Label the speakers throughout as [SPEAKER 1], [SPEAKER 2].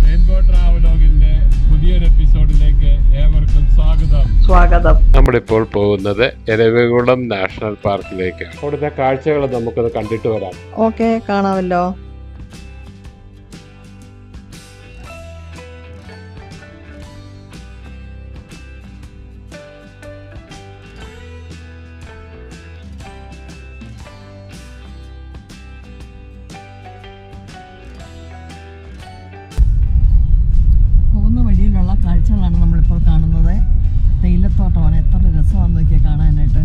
[SPEAKER 1] Rainbow ട്രാവലോഗിന്റെ പുതിയൊരു എപ്പിസോഡിലേക്ക് ഏവർക്കും സ്വാഗതം
[SPEAKER 2] സ്വാഗതം
[SPEAKER 1] നമ്മളിപ്പോൾ പോകുന്നത് എരവികുളം നാഷണൽ പാർക്കിലേക്ക് അവിടുത്തെ കാഴ്ചകൾ നമുക്കത് കണ്ടിട്ട് വരാം
[SPEAKER 2] ഓക്കെ കാണാമല്ലോ പോകുന്ന വഴിയിലുള്ള കാഴ്ചകളാണ് നമ്മളിപ്പോൾ കാണുന്നത് തേയിലത്തോട്ടമാണ് എത്ര രസമാണെന്ന് നോക്കിയാൽ കാണാനായിട്ട്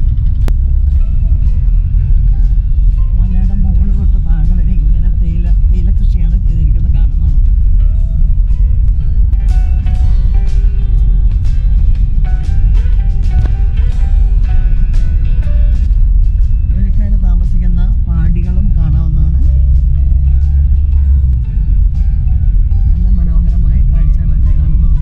[SPEAKER 2] മലയുടെ മുകളിൽ തൊട്ട് താഴെ വരെ ഇങ്ങനെ തേയില തേയില കൃഷിയാണ് ചെയ്തിരിക്കുന്നത് കാണുന്നത് ജോലിക്കാർ താമസിക്കുന്ന പാടികളും കാണാവുന്നതാണ് നല്ല മനോഹരമായ കാഴ്ചകളല്ലേ കാണുന്നത്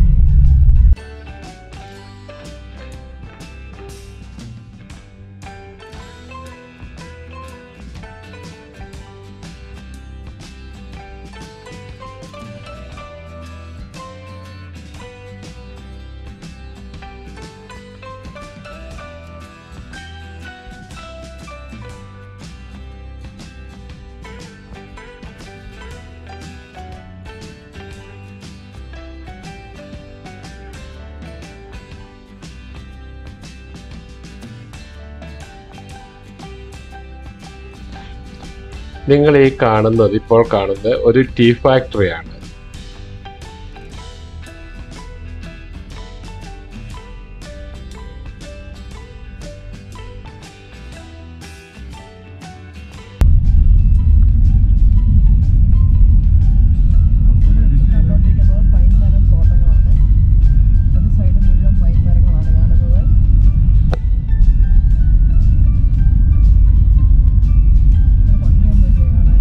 [SPEAKER 1] നിങ്ങൾ ഈ കാണുന്നത് ഇപ്പോൾ കാണുന്നത് ഒരു ടീ ഫാക്ടറിയാണ്
[SPEAKER 2] കണ്ടുകൊണ്ടിരിക്കുന്നത് പൈൻ മരം തോട്ടങ്ങളാണ് ഒരു സൈഡ് മുഴുവൻ പൈൻ മരങ്ങളാണ് കാണുന്നത് ഒരു ഭംഗിയൊന്നും ഇല്ലേ കാണാൻ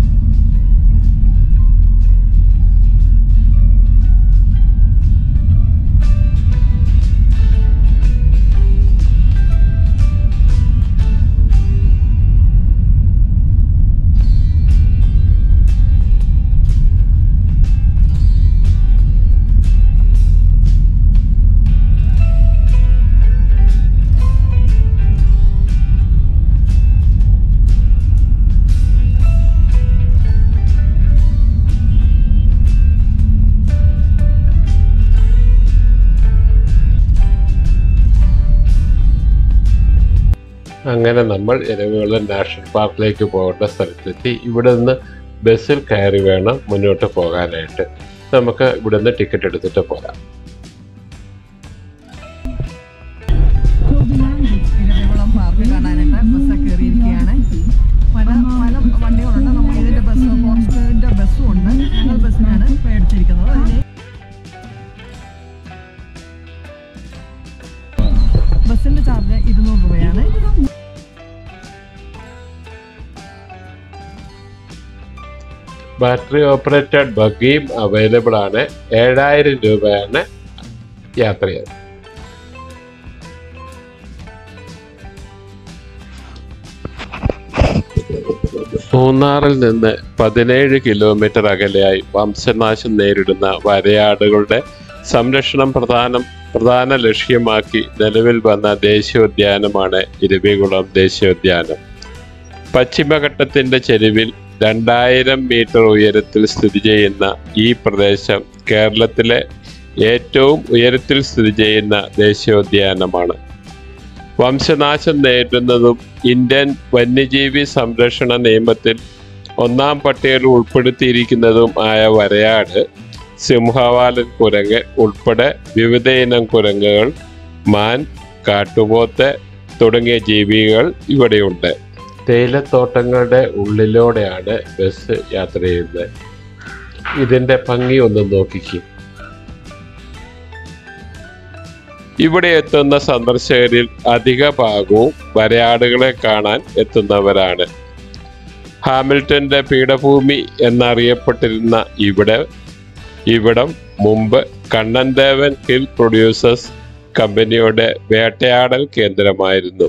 [SPEAKER 1] അങ്ങനെ നമ്മൾ എരവികുളം നാഷണൽ പാർക്കിലേക്ക് പോകേണ്ട സ്ഥലത്തെത്തി ഇവിടെ നിന്ന് ബസ്സിൽ കയറി വേണം മുന്നോട്ട് പോകാനായിട്ട് നമുക്ക് ഇവിടെ നിന്ന് ടിക്കറ്റ് എടുത്തിട്ട് പോരാം
[SPEAKER 2] ഇരവികുളം പാർക്ക് കാണാനായിട്ട് ബസ്സൊക്കെ കയറിയിരിക്കുകയാണ് പല പല വണ്ടികളുണ്ട് നമ്മൾ ഇതിന്റെ ബസ് ഫോറസ്റ്റിന്റെ ബസ്സും ഉണ്ട് ഞങ്ങൾ ബസ്സിനാണ് ഇപ്പോൾ എടുത്തിരിക്കുന്നത് അതിന് ബസ്സിന്റെ ചാർജ് ഇരുന്നൂറ് രൂപയാണ്
[SPEAKER 1] ബാറ്ററി ഓപ്പറേറ്റഡ് ബഗ്ഗിയും അവൈലബിൾ ആണ് ഏഴായിരം രൂപയാണ് യാത്ര ചെയ്യുന്നത് മൂന്നാറിൽ നിന്ന് പതിനേഴ് കിലോമീറ്റർ അകലെയായി വംശനാശം നേരിടുന്ന വരയാടുകളുടെ സംരക്ഷണം പ്രധാനം പ്രധാന ലക്ഷ്യമാക്കി നിലവിൽ വന്ന ദേശീയോദ്യാനമാണ് ഇരവികുളം ദേശീയോദ്യാനം പശ്ചിമഘട്ടത്തിന്റെ ചെരുവിൽ രണ്ടായിരം മീറ്റർ ഉയരത്തിൽ സ്ഥിതി ചെയ്യുന്ന ഈ പ്രദേശം കേരളത്തിലെ ഏറ്റവും ഉയരത്തിൽ സ്ഥിതി ചെയ്യുന്ന ദേശീയോദ്യാനമാണ് വംശനാശം നേരിടുന്നതും ഇന്ത്യൻ വന്യജീവി സംരക്ഷണ നിയമത്തിൽ ഒന്നാം പട്ടികയിൽ ഉൾപ്പെടുത്തിയിരിക്കുന്നതും ആയ വരയാട് സിംഹവാലൻ കുരങ്ങ് ഉൾപ്പെടെ വിവിധ ഇനം കുരങ്ങുകൾ മാൻ കാട്ടുപോത്ത് തുടങ്ങിയ ജീവികൾ ഇവിടെയുണ്ട് തേയിലത്തോട്ടങ്ങളുടെ ഉള്ളിലൂടെയാണ് ബസ് യാത്ര ചെയ്യുന്നത് ഇതിന്റെ ഭംഗി ഒന്ന് നോക്കിക്കും ഇവിടെ എത്തുന്ന സന്ദർശകരിൽ അധിക ഭാഗവും വരയാടുകളെ കാണാൻ എത്തുന്നവരാണ് ഹാമിൽട്ടന്റെ പീഠഭൂമി എന്നറിയപ്പെട്ടിരുന്ന ഇവിടെ ഇവിടം മുമ്പ് കണ്ണൻദേവൻ ഹിൽ പ്രൊഡ്യൂസേഴ്സ് കമ്പനിയുടെ വേട്ടയാടൽ കേന്ദ്രമായിരുന്നു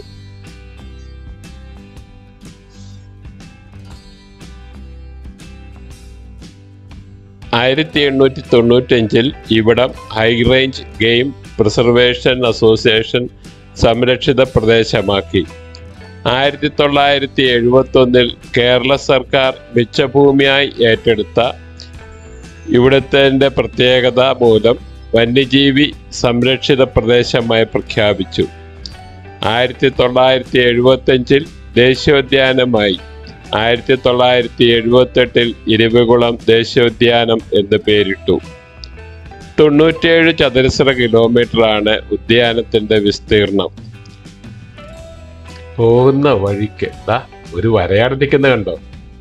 [SPEAKER 1] ആയിരത്തി എണ്ണൂറ്റി തൊണ്ണൂറ്റഞ്ചിൽ ഇവിടം high range game preservation association സംരക്ഷിത പ്രദേശമാക്കി ആയിരത്തി തൊള്ളായിരത്തി എഴുപത്തൊന്നിൽ കേരള സർക്കാർ മിച്ചഭൂമിയായി ഏറ്റെടുത്ത ഇവിടുത്തെ പ്രത്യേകത മൂലം വന്യജീവി സംരക്ഷിത പ്രദേശമായി പ്രഖ്യാപിച്ചു ആയിരത്തി തൊള്ളായിരത്തി എഴുപത്തഞ്ചിൽ ദേശീയോദ്യാനമായി ആയിരത്തി തൊള്ളായിരത്തി എഴുപത്തെട്ടിൽ ഇരവികുളം ദേശീയോദ്യാനം എന്ന് പേരിട്ടു തൊണ്ണൂറ്റിയേഴ് ചതുരശ്ര കിലോമീറ്ററാണ് ഉദ്യാനത്തിന്റെ വിസ്തീർണം പോകുന്ന വഴിക്ക് ദാ ഒരു വരയാട് നിൽക്കുന്ന കണ്ടോ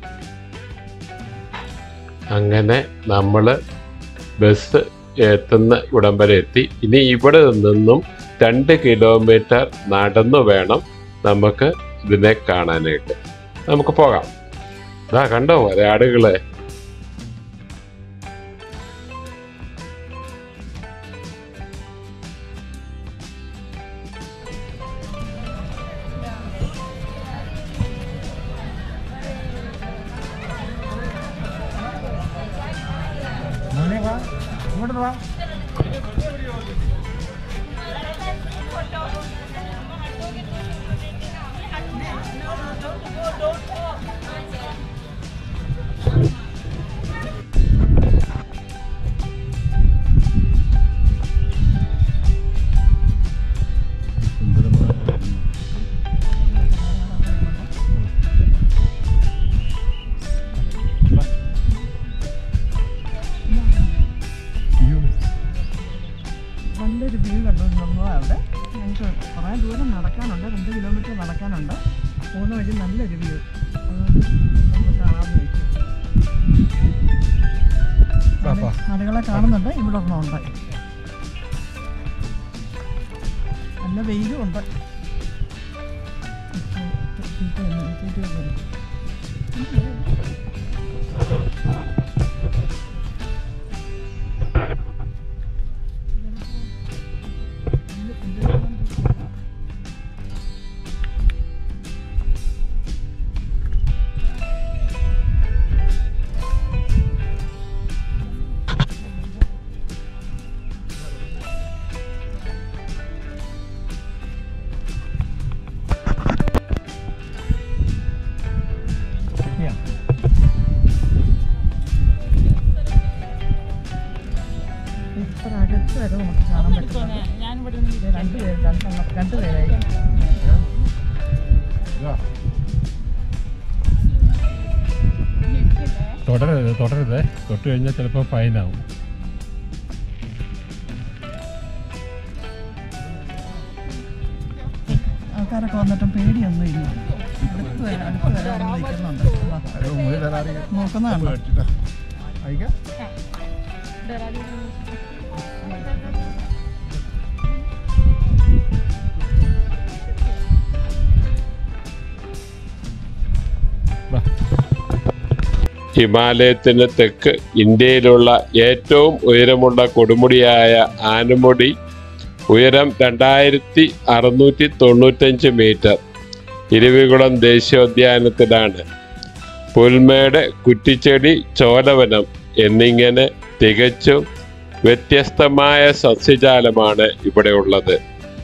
[SPEAKER 1] അങ്ങനെ നമ്മൾ ബസ് എത്തുന്ന ഇവിടം വരെ എത്തി ഇനി ഇവിടെ നിന്നും രണ്ട് കിലോമീറ്റർ നടന്നു വേണം നമുക്ക് ഇതിനെ കാണാനായിട്ട് നമുക്ക് പോകാം ഇതാ കണ്ടോ വരയാടുകളെ
[SPEAKER 3] മോനെ വാ ഇങ്ങോട്ട് വാ
[SPEAKER 2] നല്ലൊരു വ്യൂ കണ്ടു നമ്മൾ അവിടെ ഞങ്ങൾക്ക് കുറേ ദൂരം നടക്കാനുണ്ട് രണ്ട് കിലോമീറ്റർ നടക്കാനുണ്ട് പോകുന്ന വഴി നല്ലൊരു വ്യൂ നമ്മൾ കാണാമെന്ന് വെച്ചു
[SPEAKER 3] പാപ്പാ.
[SPEAKER 2] ആടുകളെ കാണുന്നുണ്ട് ഇവിടെ ഒരെണ്ണമുണ്ട് നല്ല വെയിലും ഉണ്ട്
[SPEAKER 3] Yeah.
[SPEAKER 2] ഇത്ര അടുത്ത് വരെ നമുക്ക് കാണാൻ പറ്റുന്നത് രണ്ട് പേര് രണ്ടെണ്ണം രണ്ട് പേരായി
[SPEAKER 3] ഇതാ. തുടരരുത് തുടരരുത് തൊട്ട് കഴിഞ്ഞാൽ ചിലപ്പോൾ ഫൈനാവും
[SPEAKER 2] ആൾക്കാരൊക്കെ വന്നിട്ടും പേടിയൊന്നും ഇല്ല അടുത്ത് വരെ അടുത്ത് വരെ വന്ന് നിൽക്കുന്നുണ്ട് നോക്കുന്നതാണ്
[SPEAKER 1] ഹിമാലയത്തിന് തെക്ക് ഇന്ത്യയിലുള്ള ഏറ്റവും ഉയരമുള്ള കൊടുമുടിയായ ആനമുടി ഉയരം രണ്ടായിരത്തി അറുന്നൂറ്റി തൊണ്ണൂറ്റഞ്ച് മീറ്റർ ഇരവികുളം ദേശീയോദ്യാനത്തിലാണ് പുൽമേട് കുറ്റിച്ചെടി ചോലവനം എന്നിങ്ങനെ തികച്ചും വ്യത്യസ്തമായ സസ്യജാലമാണ് ഇവിടെ ഉള്ളത്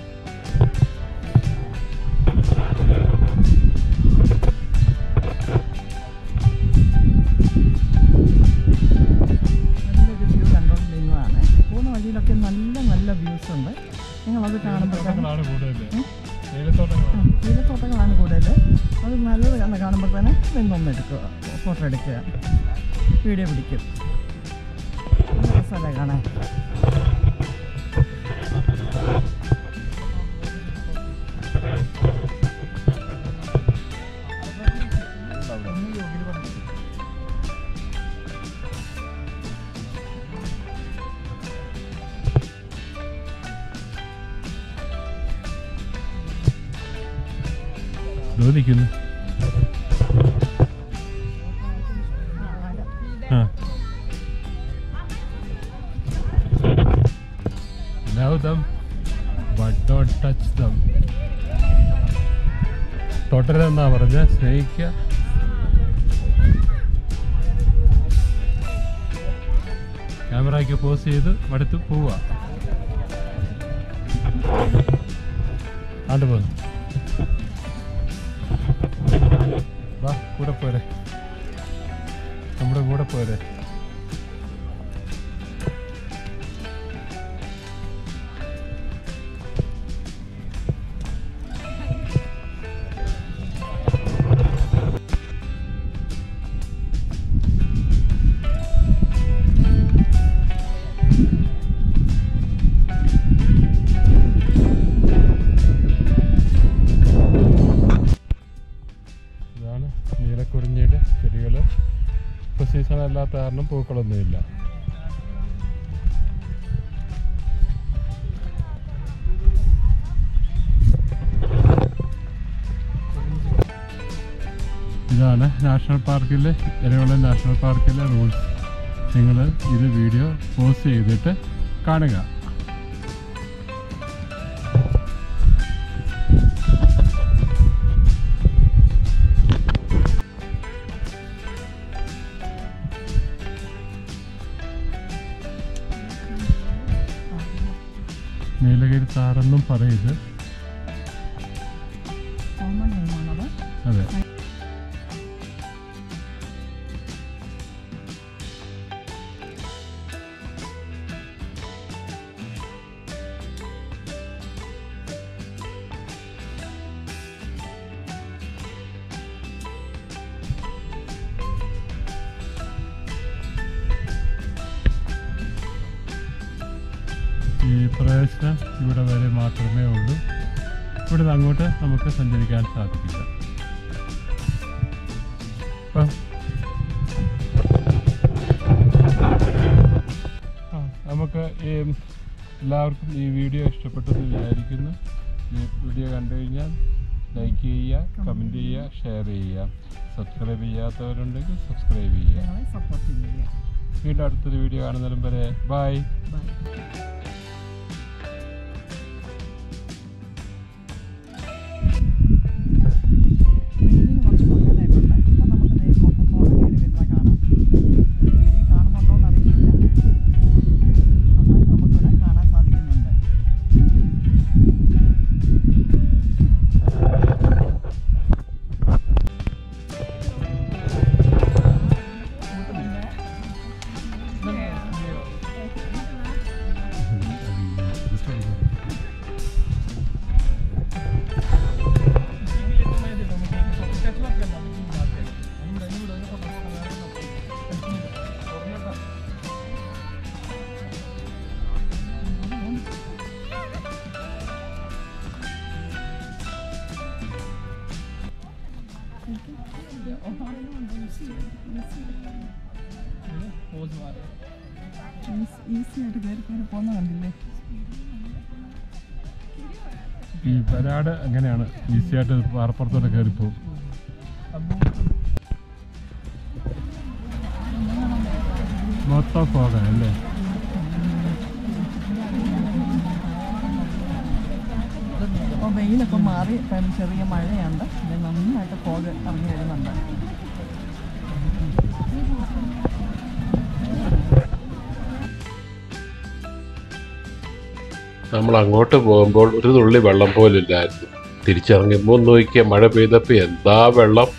[SPEAKER 2] നല്ലൊരു വ്യൂ കണ്ടുകൊണ്ടിരുന്നതാണ് പോകുന്ന വഴിയിലൊക്കെ നല്ല നല്ല വ്യൂസ് ഉണ്ട് നിങ്ങളത് കാണുമ്പോഴത്തേക്കും
[SPEAKER 3] കൂടുതൽ തേയിലത്തോട്ടങ്ങളാണ്
[SPEAKER 2] തേയിലത്തോട്ടങ്ങളാണ് കൂടുതൽ അത് നല്ലത് കണ്ട് കാണുമ്പോൾ തന്നെ നിന്നൊന്ന് എടുക്കുക ഫോട്ടോ എടുക്കുക വീഡിയോ പിടിക്കും നല്ല രസമല്ലേ കാണാൻ
[SPEAKER 3] ചോദിക്കുന്നു ആ Love them, but don't touch them. തുടരുതെന്നാ പറഞ്ഞ സ്നേഹിക്കുക ക്യാമറയ്ക്ക് പോസ് ചെയ്ത് അടുത്ത് പോവുക ആണ്ട് പോന്നു വാ കൂടെ പോരെ നമ്മുടെ കൂടെ പോരെ ഇതാണ് നീലക്കുറിഞ്ഞിയുടെ ചെടികൾ ഇപ്പോൾ സീസൺ അല്ലാത്ത കാരണം പൂക്കളൊന്നുമില്ല ഇതാണ് നാഷണൽ പാർക്കിലെ എരവിളം നാഷണൽ പാർക്കിലെ റൂൾസ് നിങ്ങൾ ഇത് വീഡിയോ പോസ്റ്റ് ചെയ്തിട്ട് കാണുക നീലഗിരി താറെന്നും പറയത്
[SPEAKER 2] കോമൺ നെയിമാണത്
[SPEAKER 3] അതെ ഈ പ്രവേശനം ഇവിടെ വരെ മാത്രമേ ഉള്ളൂ ഇവിടെ നിന്ന് അങ്ങോട്ട് നമുക്ക് സഞ്ചരിക്കാൻ സാധിക്കില്ല അപ്പം ആ, നമുക്ക് ഈ എല്ലാവർക്കും ഈ വീഡിയോ ഇഷ്ടപ്പെട്ടെന്ന് വിചാരിക്കുന്നു ഈ വീഡിയോ കണ്ടു കഴിഞ്ഞാൽ ലൈക്ക് ചെയ്യുക കമൻറ്റ് ചെയ്യുക ഷെയർ ചെയ്യുക സബ്സ്ക്രൈബ് ചെയ്യാത്തവരുണ്ടെങ്കിൽ സബ്സ്ക്രൈബ് ചെയ്യുക
[SPEAKER 2] ഞങ്ങളെ സപ്പോർട്ട് ചെയ്യുക
[SPEAKER 3] വീണ്ടും അടുത്തൊരു വീഡിയോ കാണുന്നതിനും വരെ ബൈ
[SPEAKER 2] ബൈ വീടിന് കുറച്ച് പൊക്കാനായിട്ടുണ്ട് ഇപ്പം നമുക്ക് ദേ കോട്ടക്കോട് കയറി വരുന്ന കാണാം വീഡിയോ കാണുന്നുണ്ടോ എന്ന് അറിയില്ല നന്നായിട്ട് നമുക്കിവിടെ കാണാൻ സാധിക്കുന്നുണ്ട് ഈസി ആയിട്ട് കയറി കയറി പോകുന്ന കണ്ടില്ലേ
[SPEAKER 3] ഈ വരാട് അങ്ങനെയാണ് ഈസി ആയിട്ട് പാറപ്പുറത്തോട്ട് കയറിപ്പോവും മൊത്തം പോകാം അല്ലേ
[SPEAKER 2] അപ്പോൾ വെയിലൊക്കെ മാറി ഇപ്പം ചെറിയ മഴയുണ്ട് ഇത് നന്നായിട്ട് ഫോഗ് ഇറങ്ങി വരുന്നുണ്ട്
[SPEAKER 1] നമ്മൾ അങ്ങോട്ട് പോകുമ്പോൾ ഒരു തുള്ളി വെള്ളം പോലില്ലായിരുന്നു തിരിച്ചിറങ്ങുമ്പോൾ നോക്കിയ മഴ പെയ്തപ്പോൾ എന്താ വെള്ളം